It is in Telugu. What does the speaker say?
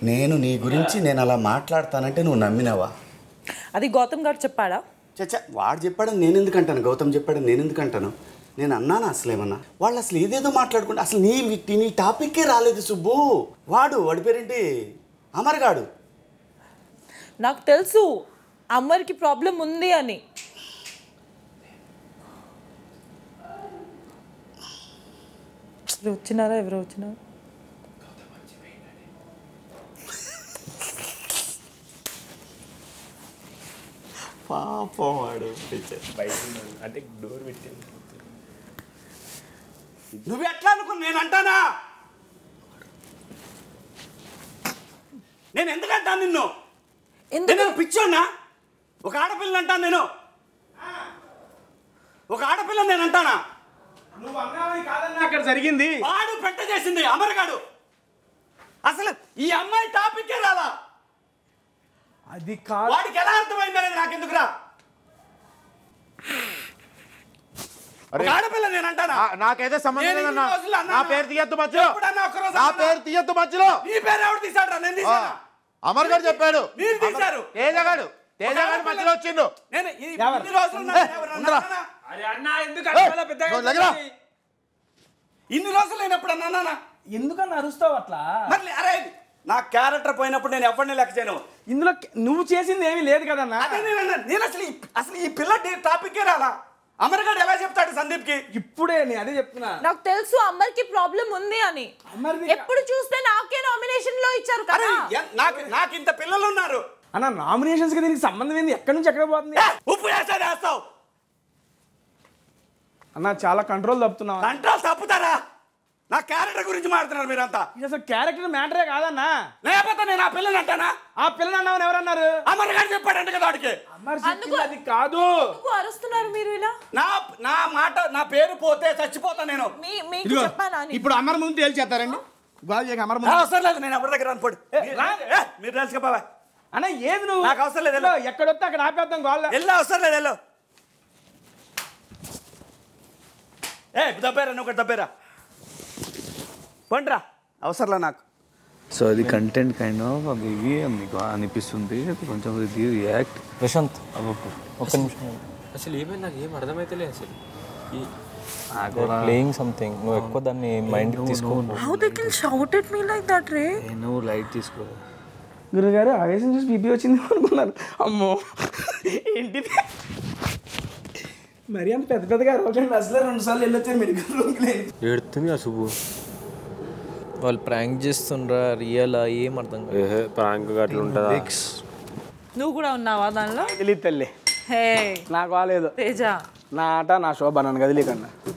నేను నీ గురించి నేను అలా మాట్లాడతానంటే నువ్వు నమ్మినావా అది గౌతమ్ గారు చెప్పాడా చచ్చా వాడు చెప్పాడని నేను ఎందుకు అంటాను గౌతమ్ చెప్పాడని నేను ఎందుకు అంటాను నేను అన్నాను అసలు ఏమన్నా వాళ్ళు అసలు ఏదేదో మాట్లాడుకుంటే అసలు నీ వి- నీ టాపిక్కే రాలేదు సుబ్బు వాడు వాడి పేరేంటి అమర్గాడు నాకు తెలుసు అమ్మరికి ప్రాబ్లం ఉంది అని ఎవరు వచ్చినారా ఎవరు వచ్చినారు పాపం వాడు అంటే డోర్ పెట్టింది నువ్వు ఎట్లా అనుకుని నేను అంటానా నేను ఎందుకు అంటాను నిన్ను ఎందుకు నేను పిచ్చోన్నా ఒక ఆడపిల్లని అంటాను నేను ఒక ఆడపిల్ల నేను అంటానా నువ్వు అన్నావని కాదన్నా అక్కడ జరిగింది వాడు పెట్ట చేసింది అమరగాడు అసలు ఈ అమ్మాయి టాపిక్కే రాలా అది కాదు వాడికి ఎలా అర్థమైంది అనేది నాకెందుకురా ఒక ఆడపిల్ల నేను అంటానా నా- నాకైతే సంబంధం నేను లేదన్నా ఇన్ని రోజులు అన్నానా? నా పేరు తీయద్దు మధ్యలో ఎప్పుడన్నా ఒక్కరోజు నా అన్నానా? పేరు తీయద్దు మధ్యలో నీ పేరు ఎవరు తీసాడు నేను ఆ, తీసానా అమర్ గారు చెప్పాడు మీరు తీశారు. తేజగాడు తేజగాడు మధ్యలో వచ్చిండు నేను ఈ- ఎవరు? ఇన్ని రోజులు ఉన్నా- ఎవరన్నా ఉండరా. అన్నానా? అరే అన్నా ఎందుకు ఏయ్, అట్లా పెద్దగా నువ్వు లెగరా. ఇన్ని రోజులు నేను ఎప్పుడు అన్నానా ఎందుకన్నా అరుస్తావు అట్లా మరి అరే నా క్యారెక్టర్ పోయినప్పుడు నేను ఎవరిని లెక్క చేయను ఇందులో నువ్వు చేసింది ఏమీ లేదు కదన్నా అదే నేను అన్నాను. నేను అసలు ఈ- అసలు ఈ పిల్ల టాపిక్కే రాలా అమర్గాడు ఎలా చెప్తాడు సందీప్ కి ఇప్పుడే నేను అదే చెప్తున్నా నాకు తెలుసు అమ్మరికి ప్రాబ్లం ఉంది అని అమ్మరిది ఎప్పుడు చూస్తే నాకే నామినేషన్ లో ఇచ్చారు అరే కదా ఎన్- నాకు నాకు ఇంత పిల్లలు ఉన్నారు అన్న నామినేషన్స్ కి దీనికి సంబంధం ఏంది ఎక్కడి నుంచి ఎక్కడ పోతుంది ఏ, ఉప్పు వేస్తా వేస్తావు అన్న చాలా కంట్రోల్ తప్పుతున్నావు కంట్రోల్ తప్పుతారా నా క్యారెక్టర్ గురించి మాట్లాడుతున్నారు మీరంతా ఇది అసలు క్యారెక్టర్ మ్యాటరే కాదన్నా లేకపోతే నేను ఆ పిల్లని అంటానా ఆ పిల్లని అన్నావు ఎవరన్నారు అమర్గాడు చెప్పాడంట కదా వాడికి అమ్మర్ అందుకు- చెప్పింది అది కాదు ఎందుకు అరుస్తున్నారు మీరు ఇలా నా నా మాట నా పేరు పోతే చచ్చిపోతా నేను మీ మీకు ఇదిగో చెప్పానా అని ఇప్పుడు అమర్ ముందు తేల్చేస్తారండి గోల్ చేయక అమర్ నా ముందు అవసరం లేదు నేను ఎవరి దగ్గర అనుకోడు రా. మీరు తెలుసుకోవా అన్న ఏది నువ్వు నాకు అవసరం లేదు, వెళ్ళు. ఎక్కడొస్తే అక్కడ ఆపేద్దాం గోల్ వెళ్ళి అవసరం లేదు వెళ్ళు ఏ దబ్బేరా నువ్వు ఒకటి దబ్బేరా పండ్రా అవసరంలే నాకు సో అది కంటెంట్ కైండ్ ఆఫ్ అది ఇవి మీకు అనిపిస్తుంది కొంచెం ఇది రియాక్ట్ ప్రశాంత్ అవ్వకు ఒక్క నిమిషం అసలు ఏమైంది నాకు ఏం అర్థమైతేలే అసలు ఈ ప్లేయింగ్ సంథింగ్ నువ్వు ఎక్కువ దాన్ని మైండ్ తీసుకో how they can shout at me like that రే నువ్వు లైట్ తీసుకో గురుగారు ఆవేశం చూసి బీపీ వచ్చింది అనుకున్నారు అమ్మో ఏంటిది మరి అంత పెద్ద పెద్దగా అరవకండి అసలు రెండు సార్లు వెళ్ళొచ్చారు మెడికల్ రూమ్కి లేదు ఏడుతుంది ఆ శుభు వాళ్ళు ప్రాంక్ చేస్తుండ్రా రియల్ ఏం అర్థం కాదు ఏహే ప్రాంక్ అట్లా ఉంటుందా నువ్వు కూడా ఉన్నావా దానిలో తెలియదు తల్లి హే నాకు కాలేదు తేజ నా ఆట నా శోభ నన్ను కదిలేకన్నా